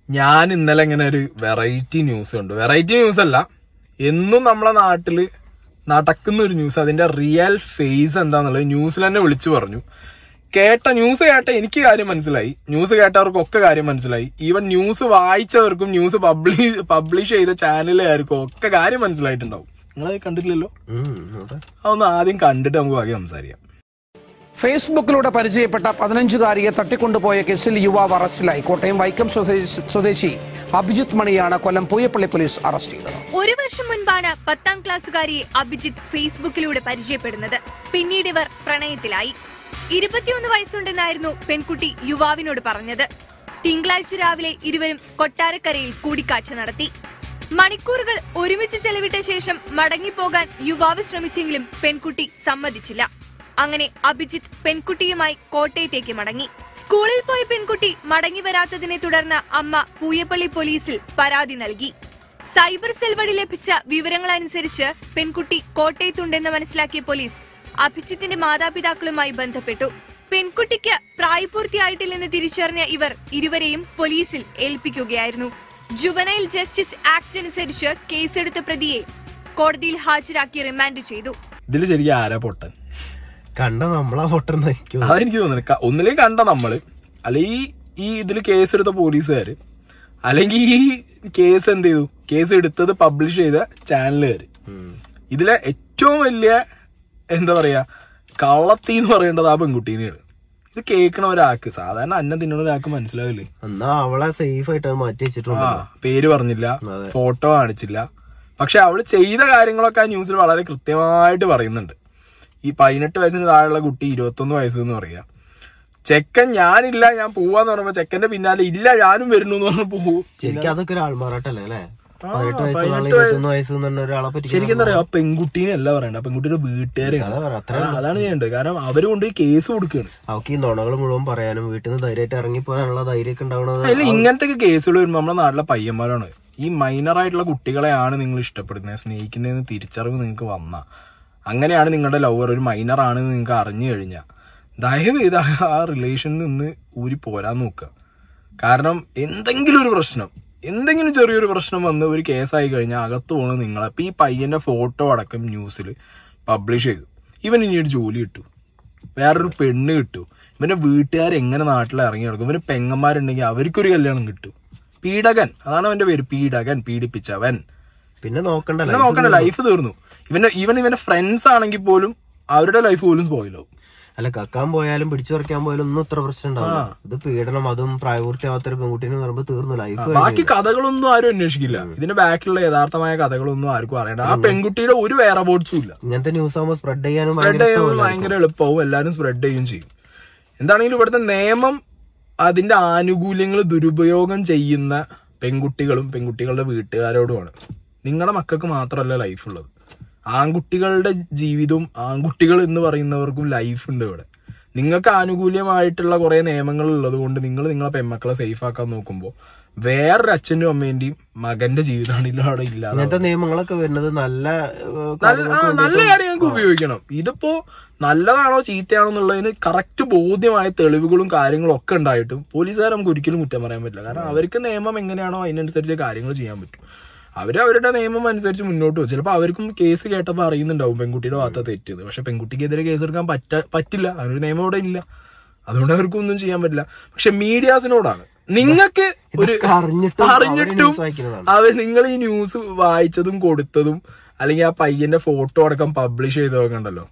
ഞാൻ ഇന്നലെ ഇങ്ങനെ ഒരു വെറൈറ്റി ന്യൂസ് ഉണ്ട് വെറൈറ്റി ന്യൂസ് അല്ല എന്നും നമ്മളെ നാട്ടില് നടക്കുന്ന ഒരു ന്യൂസ് അതിന്റെ റിയൽ ഫേസ് എന്താന്നുള്ളത് ന്യൂസിൽ തന്നെ വിളിച്ചു പറഞ്ഞു കേട്ട ന്യൂസ് കേട്ട എനിക്ക് കാര്യം മനസ്സിലായി ന്യൂസ് കേട്ടവർക്കൊക്കെ കാര്യം മനസ്സിലായി ഈവൻ ന്യൂസ് വായിച്ചവർക്കും ന്യൂസ് പബ്ലിഷ് പബ്ലിഷ് ചെയ്ത ചാനലുകാർക്കും ഒക്കെ കാര്യം മനസ്സിലായിട്ടുണ്ടാവും നിങ്ങളത് കണ്ടിട്ടില്ലല്ലോ ഉം, അതെ. അതൊന്ന് ആദ്യം കണ്ടിട്ട് നമുക്ക് ബാക്കി സംസാരിക്കാം ഫേസ്ബുക്കിലൂടെ പരിചയപ്പെട്ട പതിനഞ്ചുകാരിയെ തട്ടിക്കൊണ്ടുപോയ കേസിൽ യുവാവ് അറസ്റ്റിലായി കോട്ടയം വൈക്കം സ്വദേശി- സ്വദേശി അഭിജിത്ത് മണിയാണ് കൊല്ലം പൂയപ്പള്ളി പോലീസ് അറസ്റ്റ് ചെയ്തത് ഒരു വർഷം മുൻപാണ് പത്താം ക്ലാസ്സുകാരിയെ അഭിജിത്ത് ഫേസ്ബുക്കിലൂടെ പരിചയപ്പെടുന്നത് പിന്നീട് ഇവർ പ്രണയത്തിലായി ഇരുപത്തിയൊന്ന് വയസ്സുണ്ടെന്നായിരുന്നു പെൺകുട്ടി യുവാവിനോട് പറഞ്ഞത് തിങ്കളാഴ്ച രാവിലെ ഇരുവരും കൊട്ടാരക്കരയിൽ കൂടിക്കാഴ്ച നടത്തി മണിക്കൂറുകൾ ഒരുമിച്ച് ചെലവിട്ട ശേഷം മടങ്ങിപ്പോകാൻ യുവാവ് ശ്രമിച്ചെങ്കിലും പെൺകുട്ടി സമ്മതിച്ചില്ല അങ്ങനെ അഭിജിത്ത് പെൺകുട്ടിയുമായി കോട്ടയത്തേക്ക് മടങ്ങി സ്കൂളിൽ പോയ പെൺകുട്ടി മടങ്ങി വരാത്തതിനെ തുടർന്ന് അമ്മ പൂയപ്പള്ളി പോലീസിൽ പരാതി നൽകി സൈബർ സെൽ വഴി ലഭിച്ച വിവരങ്ങൾ അനുസരിച്ച് പെൺകുട്ടി കോട്ടയത്തുണ്ടെന്ന് മനസ്സിലാക്കിയ പോലീസ് അഭിജിത്തിന്റെ മാതാപിതാക്കളുമായി ബന്ധപ്പെട്ടു പെൺകുട്ടിക്ക് പ്രായപൂർത്തിയായിട്ടില്ലെന്ന് തിരിച്ചറിഞ്ഞ ഇവർ ഇരുവരെയും പോലീസിൽ ഏൽപ്പിക്കുകയായിരുന്നു ജുവനൈൽ ജസ്റ്റിസ് ആക്ട് അനുസരിച്ച് കേസെടുത്ത പ്രതിയെ കോടതിയിൽ ഹാജരാക്കി റിമാൻഡ് ചെയ്തു ഇതിൽ ശരിക്കും ആരാ പൊട്ടൻ കണ്ട നമ്മളാ പൊട്ടെന്ന് എനിക്ക് തോന്നുന്നു. അതെനിക്ക് തോന്നുന്നു ക- ഒന്നിലേക്ക് കണ്ട നമ്മള് അല്ലെങ്കിൽ ഈ ഇതിൽ കേസെടുത്ത പോലീസുകാര് അല്ലെങ്കിൽ ഈ കേസ് എന്ത് ചെയ്തു കേസ് എടുത്തത് പബ്ലിഷ് ചെയ്ത ചാനലുകാര് ഉം. ഇതിലെ ഏറ്റവും വലിയ എന്താ പറയാ കള്ളത്തി എന്ന് പറയേണ്ടത് ആ പെൺകുട്ടീനെയാണ് ഇത് കേൾക്കണ ഒരാൾക്ക് സാധാരണ അന്നം തിന്നണ ഒരാൾക്ക് മനസ്സിലാവില്ലേ എന്നാ അവളെ സേഫ് ആയിട്ട് അത് മാറ്റി ആ വെച്ചിട്ടുണ്ട് പേര് പറഞ്ഞില്ല അതെ. ഫോട്ടോ കാണിച്ചില്ല പക്ഷെ അവള് ചെയ്ത കാര്യങ്ങളൊക്കെ ആ ന്യൂസിൽ വളരെ കൃത്യമായിട്ട് പറയുന്നുണ്ട് ഈ പതിനെട്ട് വയസ്സിന് താഴെയുള്ള കുട്ടി ഇരുപത്തൊന്ന് വയസ്സ് എന്ന് പറയാ ചെക്കൻ ഞാനില്ല ഞാൻ പോവാന്ന് പറയുമ്പോ ചെക്കന്റെ പിന്നാലെ ഇല്ല ഞാനും വരുന്നു എന്ന് പറഞ്ഞ പോവും ശരിക്കും അതൊക്കെ ഒരു ആൾമാറാട്ടല്ലേ അല്ലേ ആ, പതിനെട്ട് വയസ്സുള്ള ആള് പതിനെട്ട് ഇരുപത്തൊന്ന് വയസ്സ് എന്ന് പറഞ്ഞ ഒരാളെ പറ്റി ശരിക്കും എന്താ പറയാ ആ പെൺകുട്ടീനെ അല്ല പറയണ്ട ആ പെൺകുട്ടിയുടെ വീട്ടുകാരെയാണ് അതാ പറയാ അത്ര ആ, അതാണ് ചെയ്യേണ്ടത് കാരണം അവര് കൊണ്ട് കേസ് കൊടുക്കുകയാണ് അവർക്ക് ഈ നുണകൾ മുഴുവൻ പറയാനും വീട്ടിൽ നിന്ന് ധൈര്യമായിട്ട് ഇറങ്ങി പോകാനുള്ള ധൈര്യമൊക്കെ ഉണ്ടാവണത് അതിൽ ഇങ്ങനത്തെ കേസുകൾ വരുമ്പോൾ നമ്മുടെ നാട്ടിലെ പയ്യന്മാരാണ് ഈ മൈനർ ആയിട്ടുള്ള കുട്ടികളെയാണ് നിങ്ങൾ ഇഷ്ടപ്പെടുന്നത് സ്നേഹിക്കുന്നതെന്ന് തിരിച്ചറിവ് നിങ്ങൾക്ക് വന്ന അങ്ങനെയാണ് നിങ്ങളുടെ ലവർ ഒരു മൈനർ ആണെന്ന് നിങ്ങൾക്ക് അറിഞ്ഞു കഴിഞ്ഞാൽ ദയവ് ചെയ്ത് ആ റിലേഷനിൽ നിന്ന് ഊരി പോരാൻ നോക്കുക കാരണം എന്തെങ്കിലും ഒരു പ്രശ്നം എന്തെങ്കിലും ചെറിയൊരു പ്രശ്നം വന്ന് ഒരു കേസായി കഴിഞ്ഞാൽ അകത്ത് പോകുന്നത് നിങ്ങളെ അപ്പൊ ഈ പയ്യന്റെ ഫോട്ടോ അടക്കം ന്യൂസിൽ പബ്ലിഷ് ചെയ്തു ഇവൻ ഇനി ഒരു ജോലി കിട്ടു വേറൊരു പെണ്ണ് കിട്ടു ഇവന്റെ വീട്ടുകാർ എങ്ങനെ നാട്ടിൽ ഇറങ്ങി നടക്കും ഇവന് പെങ്ങന്മാരുണ്ടെങ്കിൽ അവർക്കൊരു കല്യാണം കിട്ടും പീഡകൻ അതാണ് അവന്റെ പേര് പീഡകൻ പീഡിപ്പിച്ചവൻ പിന്നെ നോക്കണ്ട പിന്നെ നോക്കണ്ട ലൈഫ് തീർന്നു ഇവന്റെ ഈവൻ ഇവന്റെ ഫ്രണ്ട്സ് ആണെങ്കിൽ പോലും അവരുടെ ലൈഫ് പോലും സ്പോയിലാവും അല്ല കക്കാൻ പോയാലും പിടിച്ചു പറിക്കാൻ പോയാലും ഒന്നും ഇത്ര പ്രശ്നം ഉണ്ടാവില്ല ഇത് പീഡനം അതും പ്രായപൂർത്തിയാവാത്ത ഒരു പെൺകുട്ടീനെ പറയുമ്പോ തീർന്നു ലൈഫ് ബാക്കി കഥകളൊന്നും ആരും അന്വേഷിക്കില്ല ഇതിന്റെ ബാക്കിലുള്ള യഥാർത്ഥമായ കഥകളൊന്നും ആർക്കും അറിയണ്ട ആ പെൺകുട്ടിയുടെ ഒരു വേറെ ബോർഡ്സും ഇല്ല ഇങ്ങനത്തെ ന്യൂസ് ആകുമ്പോൾ സ്പ്രെഡ് ചെയ്യാനും സ്പ്രെഡ് ഭയങ്കര ചെയ്യുമ്പോൾ ഇഷ്ടമല്ലേ ഭയങ്കര എളുപ്പവും എല്ലാവരും സ്പ്രെഡ് ചെയ്യുകയും ചെയ്യും എന്താണെങ്കിലും ഇവിടുത്തെ നിയമം അതിന്റെ ആനുകൂല്യങ്ങൾ ദുരുപയോഗം ചെയ്യുന്ന പെൺകുട്ടികളും പെൺകുട്ടികളുടെ വീട്ടുകാരോടുമാണ് നിങ്ങളുടെ മക്കൾക്ക് മാത്രമല്ല ലൈഫ് ഉള്ളത് ആൺകുട്ടികളുടെ ജീവിതവും ആൺകുട്ടികൾ എന്ന് പറയുന്നവർക്കും ലൈഫ് ഉണ്ട് ഇവിടെ നിങ്ങൾക്ക് ആനുകൂല്യമായിട്ടുള്ള കുറെ നിയമങ്ങൾ ഉള്ളത് കൊണ്ട് നിങ്ങൾ നിങ്ങളെ പെൺമക്കളെ സേഫ് ആക്കാൻ നോക്കുമ്പോൾ വേറൊരു അച്ഛനും അമ്മേന്റെയും മകന്റെ ജീവിതമാണെങ്കിലും അവിടെ ഇല്ലാതെ ഇങ്ങനത്തെ നിയമങ്ങളൊക്കെ വരുന്നത് നല്ല ഏഹ്, നല്ല ആ, കാര്യങ്ങൾക്ക് നല്ല വേണ്ടിയിട്ടും- കാര്യങ്ങൾക്ക് ഉപയോഗിക്കണം ഇതിപ്പോ നല്ലതാണോ ചീത്തയാണോ എന്നുള്ളതിന് കറക്റ്റ് ബോധ്യമായ തെളിവുകളും കാര്യങ്ങളും ഒക്കെ ഉണ്ടായിട്ടും പോലീസുകാർ നമുക്ക് ഒരിക്കലും കുറ്റം പറയാൻ പറ്റില്ല കാരണം അവർക്ക് നിയമം എങ്ങനെയാണോ അതിനനുസരിച്ച് കാര്യങ്ങൾ ചെയ്യാൻ പറ്റും അവര് അവരുടെ നിയമം അനുസരിച്ച് മുന്നോട്ട് പോകും ചിലപ്പോൾ അവർക്കും കേസ് കേട്ടപ്പോൾ അറിയുന്നുണ്ടാവും പെൺകുട്ടിയുടെ ഭാഗത്ത് തെറ്റിയത് പക്ഷെ പെൺകുട്ടിക്കെതിരെ കേസ് എടുക്കാൻ പറ്റ പറ്റില്ല അതിനൊരു നിയമം ഇവിടെ ഇല്ല അതുകൊണ്ട് അവർക്കും ഒന്നും ചെയ്യാൻ പറ്റില്ല പക്ഷെ മീഡിയാസിനോടാണ് നിങ്ങൾക്ക് ഒരു ഇതൊക്കെ അറിഞ്ഞിട്ടും അവര് അറിഞ്ഞിട്ടും news അയക്കുന്നതാണ്. അവർ നിങ്ങൾ ഈ ന്യൂസ് വായിച്ചതും കൊടുത്തതും അല്ലെങ്കിൽ ആ പയ്യന്റെ ഫോട്ടോ അടക്കം പബ്ലിഷ് ചെയ്തതൊക്കെ ഉണ്ടല്ലോ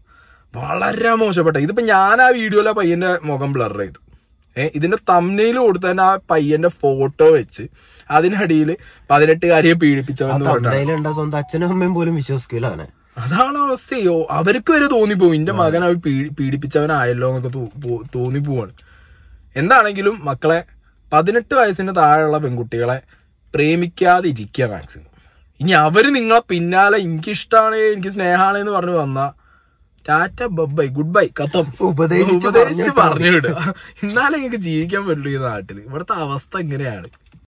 വളരെ മോശപ്പെട്ട ഇതിപ്പോ ഞാൻ ആ വീഡിയോയിൽ ആ പയ്യന്റെ മുഖം ബ്ലർ ചെയ്തു ഏഹ് ഇതിന്റെ തമ്നയിൽ കൊടുത്തതിന് ആ പയ്യന്റെ ഫോട്ടോ വെച്ച് അതിനടിയിൽ പതിനെട്ടുകാരിയെ പീഡിപ്പിച്ചവെന്ന് പറഞ്ഞിട്ടാണ് തമിഴിലുണ്ട സ്വന്തം അച്ഛനും അമ്മയും പോലും വിശ്വസിക്കൂല അവനെ അതാണ് അവസ്ഥയോ അവർക്ക് വരെ തോന്നിപ്പോവും എന്റെ മകൻ അവർ പീഡിപ്പിച്ചവനായല്ലോ എന്നൊക്കെ തോ- പോ- തോന്നിപ്പോവാണ് എന്താണെങ്കിലും മക്കളെ പതിനെട്ട് വയസ്സിന് താഴെയുള്ള പെൺകുട്ടികളെ പ്രേമിക്കാതിരിക്കുക മാക്സിമം ഇനി അവര് നിങ്ങളെ പിന്നാലെ എനിക്കിഷ്ടാണ് എനിക്ക് സ്നേഹാണ് എന്ന് പറഞ്ഞു വന്ന ടാറ്റ ബൈ ഗുഡ് ബൈ കത്തം ഉപദേശിച്ച് ഉപദേശിച്ച് പറഞ്ഞു പറഞ്ഞു വിടുക എന്നാലേ നിങ്ങൾക്ക് ജീവിക്കാൻ പറ്റുള്ളൂ ഈ നാട്ടില് ഇവിടുത്തെ അവസ്ഥ ഇങ്ങനെയാണ്